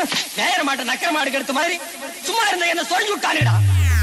நேர மாட்ட நக்கர மாடு எடுத்த மாதிரி சும்மா இருந்த என்ன சொல்லி விட்டானேடா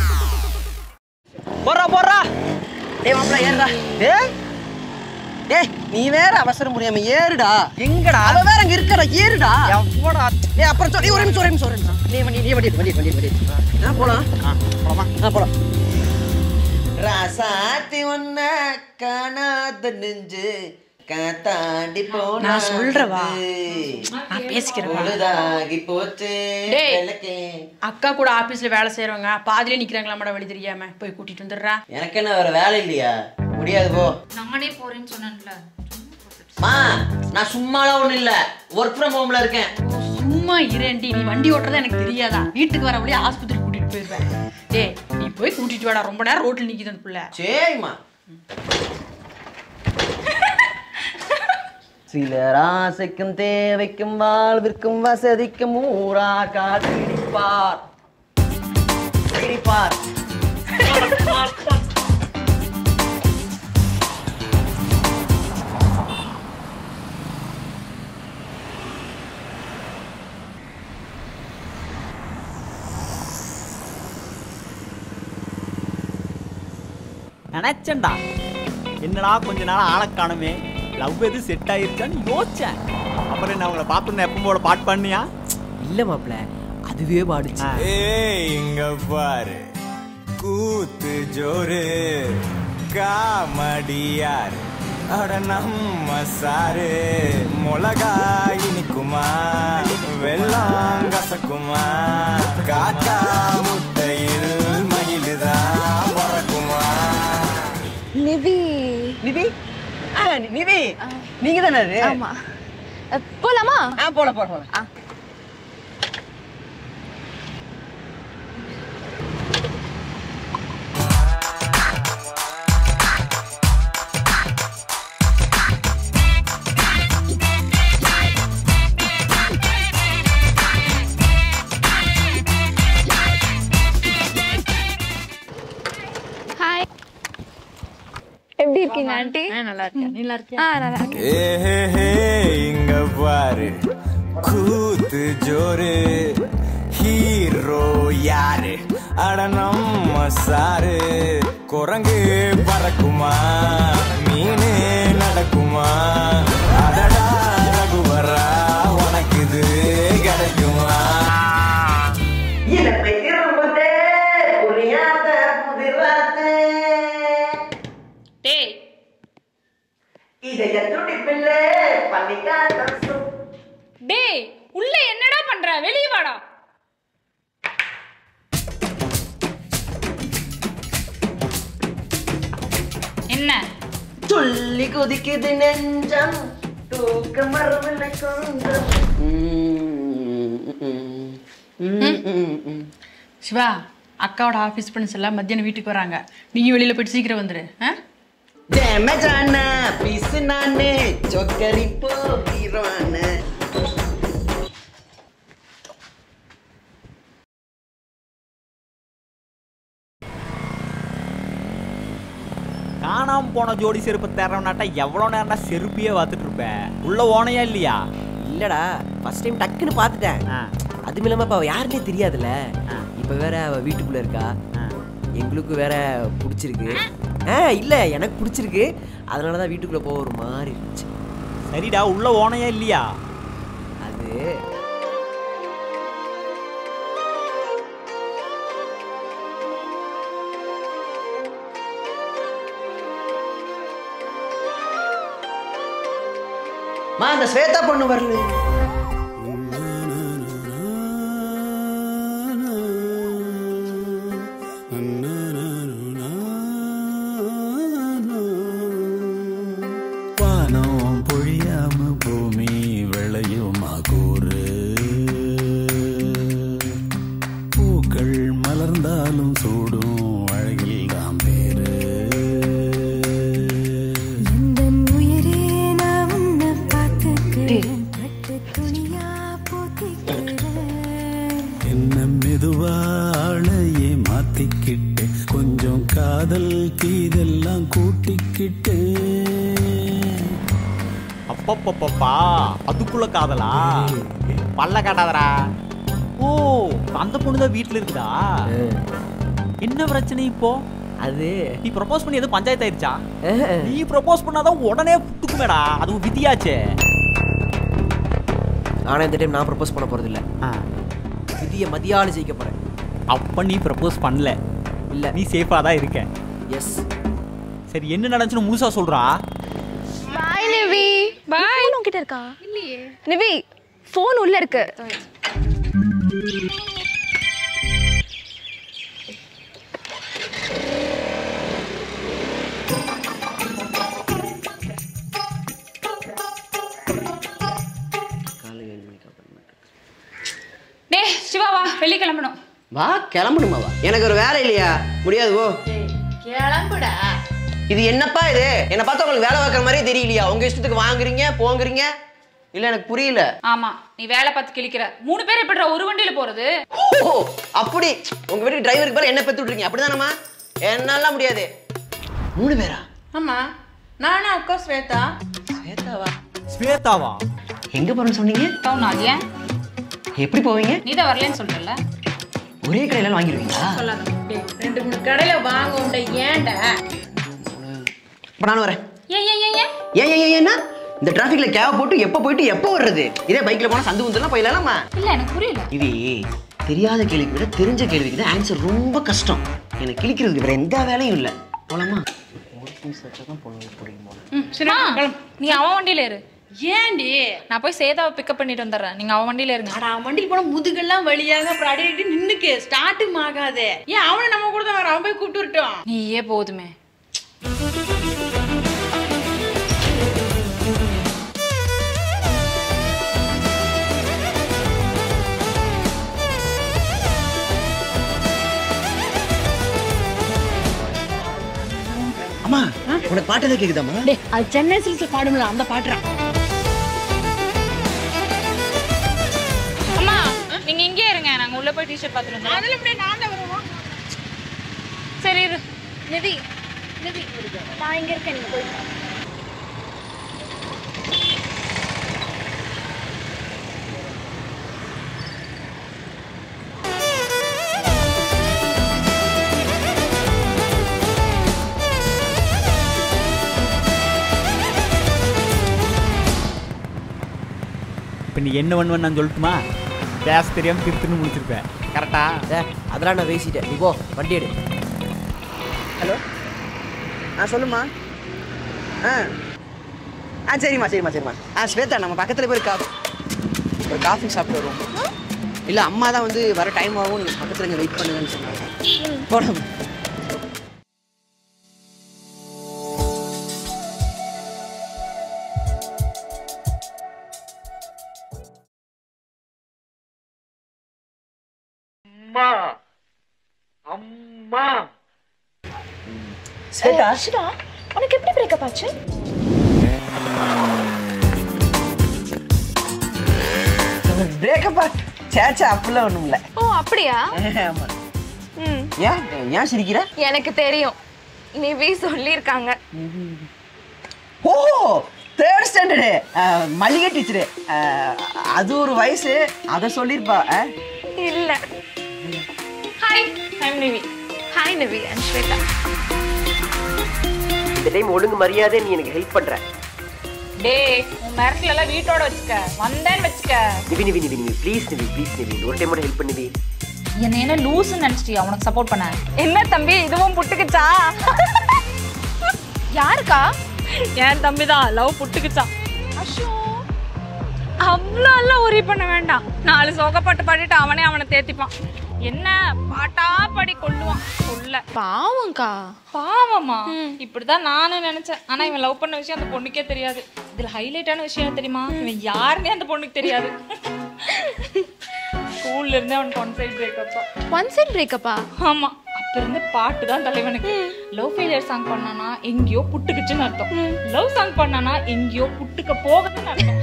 போறா போறா டேய் மாப்பிள ஏறுடா டேய் டேய் நீ வேற அவசரம் புரியாம ஏறுடா எங்கடா அவ வேற அங்க இருக்கற ஏறுடா எவ்வளோடா டேய் அப்புறம் சொல்லி ஒரு நிமிஷம் ஒரு நிமிஷம் ஒரு நிமிஷம் நீ வண்டி நீ வண்டி வண்டி வண்டி வண்டி நான் போலாம் போலாமா நான் போலாம் ராசாத்தி ஒன்ன காணாத நெஞ்சு காத்தாண்டி போனா நான் சொல்றவா. நான் பேசிக்கிறேன் வா. பொழுதாகி போச்சு டேய். விளக்கே. அக்கா கூட ஆபீஸ்ல வேலை செய்றவங்க பாதியிலே நிக்கிறாங்களா மேடம் வழி தெரியாம போய் கூட்டிட்டு வந்துடுறா எனக்கு என்ன வேற வேலை இல்லையா முடியாது போ நானே போறேன்னு சொன்னேன்ல மா நான் சும்மாலாம் ஒண்ணும் இல்ல ஒர்க் ஃப்ரம் ஹோம்ல இருக்கேன் சும்மா இரண்டி நீ வண்டி ஓட்டுறதா எனக்கு தெரியாதா வீட்டுக்கு வர வழியா ஆஸ்பத்திரி கூட்டிட்டு போயிருவேன் டேய் நீ போய் கூட்டிட்டு வாடா ரொம்ப நேரம் ரோட்ல நிக்குது அந்த புள்ள சரிம்மா சிலர் ஆசைக்கும் தேவைக்கும் வாழ்விற்கும் வசதிக்கும் ஊரா காத்திருப்பார் சிரிப்பார் நினைச்சேன்டா என்னடா கொஞ்ச நாள் ஆளை காணுமே லவ் எது செட் ஆயிருச்சான்னு யோசிச்சேன் அப்புறம் என்ன அவங்கள பார்த்தோன்னே எப்பவும் போல பாட் பண்ணியா இல்ல மாப்ள அதுவே பாடுச்சு ஏய் இங்க பாரு கூத்து ஜோரு காமடியாரு அட நம்ம சாரு மிளகா இனிக்குமா வெள்ளம் கசக்குமா காக்கா முட்டையில் மயிலுதான் பறக்குமா நிவி நிவி ஆ, நி- நிவி நீங்க தானே அது ஆமா அ, போலாமா ஆ போல போல போல ஹாய் எப்படி இருக்கீங்க ஆண்டி நல்லா இருக்கேன் நல்லா இருக்கேன் ஆ நல்லா இருக்கேன் ஏஹே இங்க பாரு கூத்து ஜோரு ஹீரோ யாரு அட நம்ம சாரு குரங்கு பறக்குமா மீனே நடக்குமா அடடா ரகுவரா உனக்கு இது கிடைக்குமா இளமை திரும்புதே புரியாத புதிராதே டேய் இதய துடிப்பில்லே பண்ணிக்காத டேய் உள்ள என்னடா பண்ற வெளிய வாடா என்ன துள்ளி குதிக்குது நெஞ்சம் தூக்க மரவில்லை கொஞ்சம் சிவா அக்காவோட ஆஃபீஸ் ஃப்ரெண்ட்ஸ் எல்லாம் மத்தியானம் வீட்டுக்கு வராங்க நீயும் வெளியில போயிட்டு சீக்கிரம் வந்துரு ஆ டேமேஜான பீஸ் நானு சொக்கரி போகிறான காணாம போன ஜோடி செருப்பு தேரவனாட்டா எவ்வளோ நேரம்டா செருப்பியே பார்த்துட்டு இருப்பேன் உள்ள ஓனையா இல்லையா இல்லடா ஃபர்ஸ்ட் டைம் டக்குன்னு பார்த்துட்டேன் ஆ அதுவும் இல்லாம இப்ப அவ யாருன்னே தெரியாதுல்ல ஆ. இப்ப வேற அவ வீட்டுக்குள்ள இருக்கா ஆ. எங்களுக்கு வேற பிடிச்சிருக்கு ஆ இல்ல எனக்கு பிடிச்சிருக்கு அதனால தான் வீட்டுக்குள்ள போக ஒரு மாதிரி இருந்துச்சு சரிடா உள்ள ஓனையா இல்லையா அது மா அந்த ஸ்வேதா பொண்ணு வரல வானம் பொழியாம பூமி விளையுமா கூறு பூக்கள் மலர்ந்தாலும் சூடும் அழகில் தான் பேரு என்ன மெதுவா ஆளையே மாத்திக்கிட்டு கொஞ்சம் காதல் கீதெல்லாம் கூட்டிக்கிட்டு அப்பப்பப்பப்பா அதுக்குள்ள காதலா பல்ல காட்டாதடா ஓ அந்த பொண்ணு தான் வீட்டில் இருக்குதா என்ன பிரச்சனை இப்போ அது நீ ப்ரப்போஸ் பண்ணி எதுவும் பஞ்சாயத்து ஆயிடுச்சா அஹ், நீ ப்ரப்போஸ் பண்ணாதான் உடனே புட்டுக்குமேடா அதுவும் விதியாச்சே ஆனா இந்த டைம் நான் ப்ரப்போஸ் பண்ண போறது இல்ல ஆ, விதியை மதியாளு ஜெயிக்க போறேன் அப்ப நீ ப்ரப்போஸ் பண்ணல இல்ல நீ சேஃபாக தான் இருக்க எஸ் சரி என்ன நடந்துச்சுன்னு முழுசா சொல்றா பாய் நிவி பாய் உன்கிட்ட இருக்கா இல்லையே நிவி ஃபோன் உள்ள இருக்கு டே சிவா வா வெளிய கிளம்பணும் வா கிளம்பணுமா வா எனக்கு ஒரு வேலை இல்லையா முடியாது ஓ கிளம்புடா இது என்னப்பா இது என்னை பார்த்தா உங்களுக்கு வேலை வைக்கிற மாதிரியே தெரியலையா உங்க இஷ்டத்துக்கு வாங்குறீங்க போங்குறீங்க இல்ல எனக்கு புரியல ஆமா நீ வேலை பார்த்து கிழிக்கிற மூணு பேர் எப்படிடா ஒரு வண்டியில போறது ஓ அப்படி உங்க வீட்டுக்கு டிரைவருக்கு பேர் என்ன பெத்து விட்டுருக்கீங்க அப்படிதானம்மா என்னால முடியாது மூணு பேரா ஆமா நானும் அக்கா ஸ்வேதா சேத்தாவா ஸ்வேதாவா எங்க போறேன்னு சொன்னீங்க டவுன் ஆ ஏன் எப்படி போவீங்க நீ தான் வரலன்னு சொல்றல ஒரே கடையில வாங்கிடுவீங்களா சொல்லாத டேய், ரெண்டு மூணு கடையில வாங்க உண்ட ஏன்டா இப்ப நானும் வரேன் ஏன் ஏன் ஏன் ஏன் ஏன் ஏன் ஏன் ஏன்னா இந்த டிராஃபிக்ல கேப் போட்டு எப்போ போயிட்டு எப்போ வர்றது இதே பைக்ல போனா சந்து குந்தெல்லாம் போயிடலாமா இல்ல எனக்கு புரியல இது தெரியாத கேள்விக்கு விட தெரிஞ்ச கேள்விக்கு தான் ஆன்சர் ரொம்ப கஷ்டம் எனக்கு கிழிக்கிறதுக்கு வேற எந்த வேலையும் இல்லை போலாமா ம், சரி கிளம்பு. நீ அவன் வண்டியில ஏறு ஏன்டி நான் போய் சேதாவை பிக்கப் பண்ணிட்டு வந்துடுறேன் நீங்க அவன் வண்டியில இருங்க அட அவன் வண்டிக்கு போன முதுகெல்லாம் வழியாக அப்புறம் அடி அடி நின்னுக்கு ஸ்டார்ட்டும் ஆகாது ஏன் அவனை நம்ம கூட தான் வர அவன் போய் கூப்பிட்டு வரட்டும் நீயே போதுமே அம்மா உனக்கு பாட்டு எதாவது கேக்குதாம்மா டேய் அது சென்னை சில்க்ஸ் பாடும்ல அந்த பாட்டுறான் அம்மா நீங்க இங்கே இருங்க நாங்க உள்ள போய் டிஷர்ட் பார்த்துட்டு வந்துடுறோம் அதில் அப்படியே நான் தான் வருவோம் சரி இரு நிவி நிவி நான் இங்க இருக்கேன் நீங்க போய் இப்போ நீ என்ன பண்ணுவேன்னு நான் சொல்லட்டுமா பேச தெரியாம திருத்துன்னு முடிச்சிருப்பேன் கரெக்டா ஏ அதெல்லாம் நான் பேசிட்டேன் நீ போ வண்டி எடு ஹலோ ஆ சொல்லுமா ஆ ஆ சரிம்மா சரிம்மா சரிம்மா ஆ ஸ்வேதா நம்ம பக்கத்தில் போய் ஒரு காஃபி ஒரு காஃபி சாப்பிட்டு வருவோம் இல்லை அம்மா தான் வந்து வர டைம் ஆகும் நீங்கள் பக்கத்தில் இங்கே வெயிட் பண்ணுங்கன்னு சொன்னாங்க போனோம் ஸ்வேதா அர்ஷிதா உனக்கு எப்படி பிரேக்கப் ஆச்சு பிரேக்கப்பா சேச்சா அப்படிலாம் ஒன்றும் இல்லை ஓ அப்படியா ஆமாம் ம் ஏன் ஏன் சிரிக்கிற எனக்கு தெரியும் நிவி சொல்லியிருக்காங்க ஓ தேர்ட் ஸ்டாண்டர்டு மல்லிகை டீச்சரு அது ஒரு வயசு அதை சொல்லியிருப்பா ஆ? இல்ல hi I'm Nivi hi Nivi and Shweta இந்த டைம் ஒழுங்கு மரியாதை நீ எனக்கு ஹெல்ப் பண்ற டேய் உன் மிரட்டல எல்லாம் வீட்டோட வச்சுக்க வந்தேன்னு வச்சுக்க நிவி நிவி நிவி நிவி ப்ளீஸ் நிவி ப்ளீஸ் நிவி ஒரு டைம் மட்டும் ஹெல்ப் பண்ணி என்ன என்ன லூசுன்னு நினைச்சிட்டியா உனக்கு சப்போர்ட் பண்ண என்ன தம்பி இதுவும் புட்டுக்குச்சா யாருக்கா என் தம்பி தான் லவ் புட்டுக்குச்சான் அவ்வளோ எல்லாம் உரி பண்ண வேண்டாம் நாலு சோகப்பாட்டு பாடிட்டு அவனே அவனை தேத்திப்பான் என்ன பாட்டா பாடி கொள்ளுவான் கொல்ல பாவம்க்கா பாவமா இப்படிதான் நானும் நினைச்சேன் ஆனா இவன் லவ் பண்ண விஷயம் அந்த பொண்ணுக்கே தெரியாது இதுல ஹைலைட்டான விஷயம் என்ன தெரியுமா இவன் யாருன்னே அந்த பொண்ணுக்கு தெரியாது ஸ்கூல்ல இருந்தே அவனுக்கு ஒன் சைடு பிரேக்கப் தான் ஒன் சைட் பிரேக்கப்பா ஆமா அப்ப இருந்து பாட்டு தான் தலைவனுக்கு லவ் ஃபெயிலியர் சாங் பண்ணானா எங்கேயோ புட்டுக்குச்சுன்னு அர்த்தம் லவ் சாங் பண்ணானா எங்கேயோ புட்டுக்க போகுதுன்னு அர்த்தம்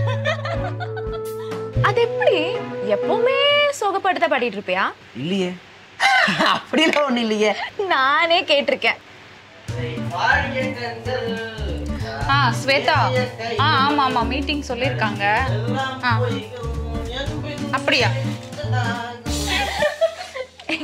அது எப்படி எப்பவுமே சோகப்பாட்டு தான் பாடிட்டு இருப்பியா இல்லையே அப்படிலாம் ஒன்றும் இல்லையே நானே கேட்டிருக்கேன் ஆ ஸ்வேதா ஆ ஆமா ஆமா மீட்டிங் சொல்லியிருக்காங்க ஆ அப்படியா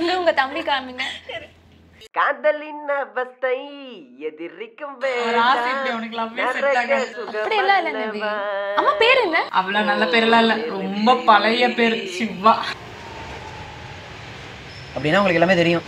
நீங்களும் உங்க தம்பி காமிங்க காதலின் அவஸ்தை எதிரிக்கும் ஒரு ஆசை இப்படி உனக்கு love ஏ set ஆகாது. அப்படி எல்லாம் இல்ல நிவி அம்மா பேர் என்ன அவ்வளவு நல்ல பேரெல்லாம் இல்ல ரொம்ப பழைய பேர் சிவா அப்படின்னா உங்களுக்கு எல்லாமே தெரியும்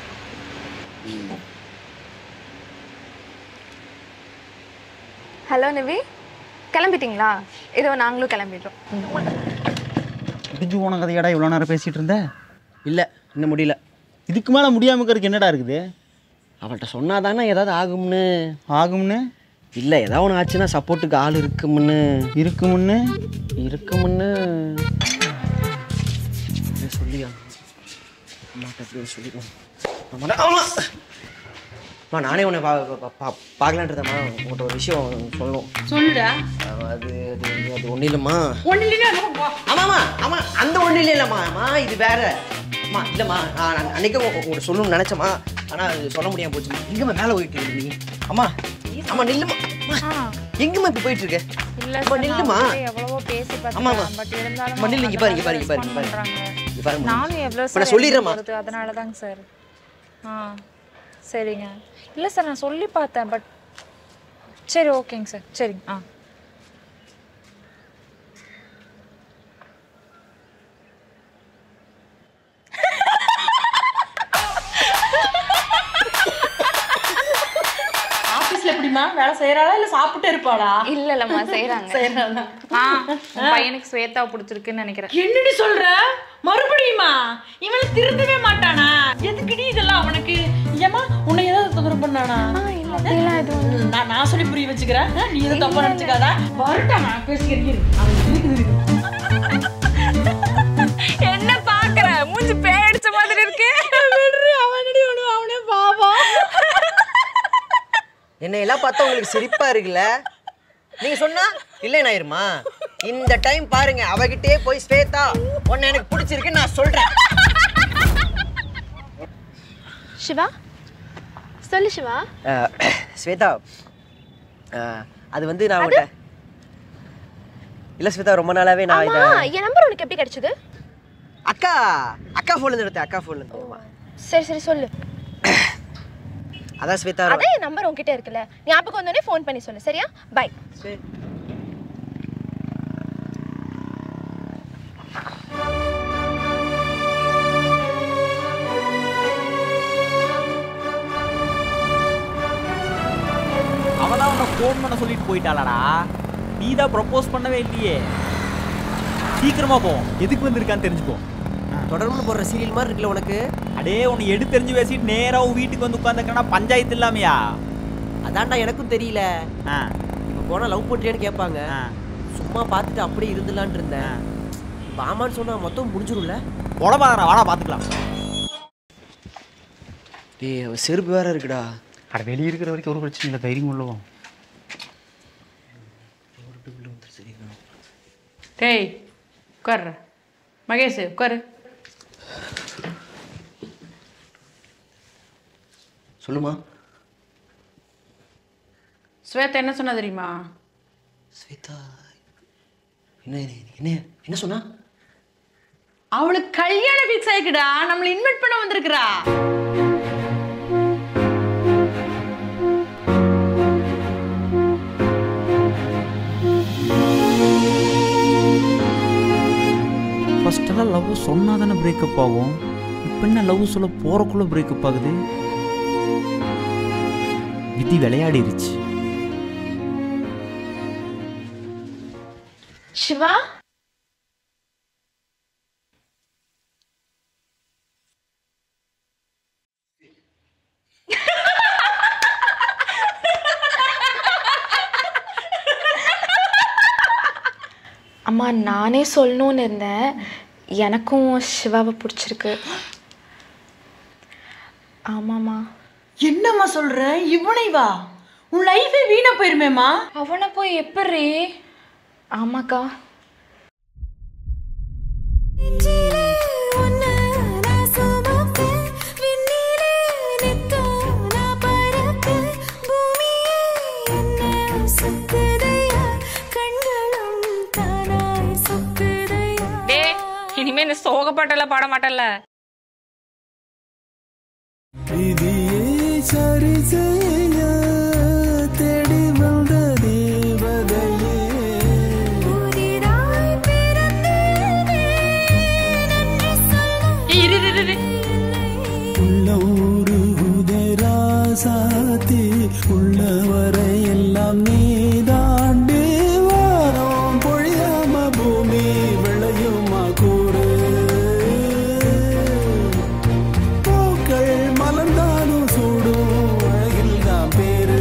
ஹலோ நிவி கிளம்பிட்டீங்களா இதோ நாங்களும் கிளம்பிடுறோம் முடிஞ்சு போன கதையாடா இவ்வளோ நேரம் பேசிகிட்டு இருந்த இல்லை இன்னும் முடியல இதுக்கு மேலே முடியாமல் இருக்கிறதுக்கு என்னடா இருக்குது அவள்கிட்ட சொன்னாதானே ஏதாவது ஆகும்னு ஆகும்னு இல்லை ஏதாவது ஒன்று ஆச்சுன்னா சப்போர்ட்டுக்கு ஆள் இருக்கும்னு இருக்குமுன்னு இருக்கும்னு இதை சொல்லியா அம்மாட்ட அப்படியே சொல்லிடுவோம் அம்மாட்ட- அம்மா! அம்மா நானே உன்னை பா பா- பா- பார்க்கலான்றதம்மா உங்கள்கிட்ட ஒரு விஷயம் சொல்லணும் சொல்லுடா அது அது அது ஒன்றும் இல்லைம்மா ஒண்ணு இல்லைன்னா என்ன பண்ணுவா? ஆமாம்மா ஆமாம் அந்த ஒன்றும் இல்லை இல்லைம்மா அம்மா இது வேற அம்மா இல்லைம்மா நான் நான் அன்னைக்கு உங்க- உங்கள்கிட்ட சொல்லணும்னு நினச்சேம்மா ஆனால் அது சொல்ல முடியாம போச்சுமா எங்கம்மா மேலே போயிட்டு இருக்கு நீ அம்மா அம்மா நில்லுமா அம்மா, எங்கம்மா இப்போ போயிட்டு இருக்க இல்ல அம்மா, சார் நில்லுமா. நான் அவங்ககிட்ட எவ்வளவோ பேசி ஆமாம்மா. பார்த்தேன் பட் இருந்தாலும் அம்மா, நில்லு, இங்க பாரு, இங்க பாரு, இங்க பாரு, respond இங்க பாரு. பண்றாங்க. இங்க பாரும்மா. நானும் எவ்வளோ இப்ப நான் சொல்லிடுறேம்மா. அதனால தாங்க சார் ஆ சரிங்க இல்லை சார் நான் சொல்லி பார்த்தேன் பட் சரி ஓகேங்க சார் சரிங்க ஆ ஆபீஸ்ல எப்படிமா வேலை செய்யறாளா இல்ல சாப்பிட்டு இருப்பாளா இல்ல இல்லம்மா செய்றாங்க செய்யறாளா ஆ உன் பையனுக்கு ஸ்வேதாவை பிடிச்சிருக்குன்னு நினைக்கிறேன் என்னடி சொல்ற மறுபடியுமா இவன் திருந்தவே மாட்டானா எதுக்குடி இதெல்லாம் அவனுக்கு ஏமா உன்னை ஏதாவது தொந்தரவு பண்ணானா அப்படிலாம் எதுவும் நான் நான் சொல்லி புரிய வச்சுக்கிறேன் ஆ, நீ எதுவும் தப்பா நினைச்சுக்காத வரட்டும் நான் பேசிக்கிறேன் இரு. அவன் இருக்குது, இருக்குது. என்ன பாக்குற மூஞ்சி பேடிச்ச மாதிரி இருக்கு அவனடி ஒண்ணு அவனே பாவா என்னை எல்லாம் பார்த்தா உங்களுக்கு சிரிப்பா இருக்குல்ல நீங்க சொன்னா இல்லை நாயிருமா இந்த டைம் பாருங்க அவகிட்டே போய் ஸ்வேதா உன்னை எனக்கு பிடிச்சிருக்குன்னு நான் சொல்றேன் சிவா சொல்லு சிவா அஹ், ஸ்வேதா அஹ், அது வந்து நான் உங்கள்கிட்ட இல்லை ஸ்வேதா ரொம்ப நாளாவே நான் ஆமா இதை என் நம்பர் உனக்கு எப்படி கிடைச்சது அக்கா அக்கா ஃபோன்ல இருந்து எடுத்தேன் அக்கா ஃபோன்ல இருந்து சரி சரி சொல்லு அதான் ஸ்வேதா அதான் என் நம்பர் உன்கிட்ட இருக்குல்ல ஞாபகம் வந்தோடனே ஃபோன் பண்ணி சொல்லு சரியா பை சரி. அவள் தான் உன்னை ஃபோன் பண்ண சொல்லிட்டு போயிட்டாளாடா நீ தான் ப்ரப்போஸ் பண்ணவே இல்லையே சீக்கிரமா போ எதுக்கு வந்திருக்கான்னு தெரிஞ்சுக்கோ தொடர்புல போடுற சீரியல் மாதிரி இருக்குல்ல உனக்கு அடே உன்னை எடுத்து தெரிஞ்சு பேசிட்டு நேரா உன் வீட்டுக்கு வந்து உட்காந்துக்கனா பஞ்சாயத்து இல்லாமையா அதான்டா எனக்கும் தெரியல ஆ இப்போ போனால் லவ் பண்ணுறியான்னு கேட்பாங்க ஆ சும்மா பார்த்துட்டு அப்படியே இருந்துலான்னு இருந்தேன் இப்போ ஆமான்னு சொன்னா மொத்தம் முடிஞ்சிரும்ல உடம்பாதரா வாடா பார்த்துக்கலாம் டேய் அவ செருப்பு வேற இருக்குடா அட வெளியே இருக்கிற வரைக்கும் ஒரு பிரச்சனை இல்லை தைரியம் உள்ளவும் டேய் உட்கார்ற மகேஷ் உட்காரு சொல்லுமா ஸ்வேதா என்ன சொன்னா தெரியுமா ஸ்வேதா என்ன என்ன என்ன சொன்னா அவளுக்கு கல்யாணம் ஃபிக்ஸ் ஆயிக்குடா நம்மள இன்வைட் பண்ண வந்திருக்கிறா ஃபர்ஸ்டெல்லாம் லவ் சொன்னால் தானே பிரேக்கப் ஆகும் இப்போ என்ன லவ் சொல்ல போகிறக்குள்ளே பிரேக்கப் ஆகுது விதி விளையாடிருச்சு சிவா அம்மா நானே சொல்லணும்னு இருந்தேன் எனக்கும் சிவாவை பிடிச்சிருக்கு ஆமாம்மா என்னம்மா சொல்ற இவனை வா உன் லைஃபே வீணா போயிருமேம்மா அவனை போய் எப்படி ஆமாக்கா டே இனிமே இந்த சோகப்பாட்டெல்லாம் பாட மாட்டேன்ல விதியை சரி செய்ய தேடி வந்த தேவதையே ஏய், இரு, இரு, இரு. உள்ளூரு உதராசாத்தி உள்ளவரை எல்லாம் நீதாண்டு வாரம் பொழியாம பூமி விளையுமா கூறு பூக்கள் மலர்ந்தாலும் சூடும் அழகில் தான் பேரு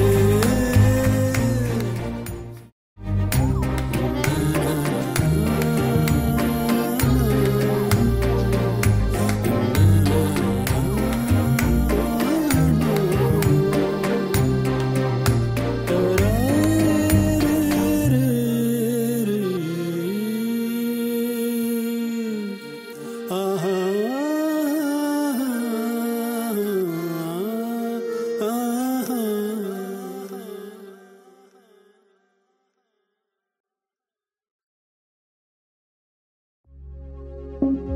thank you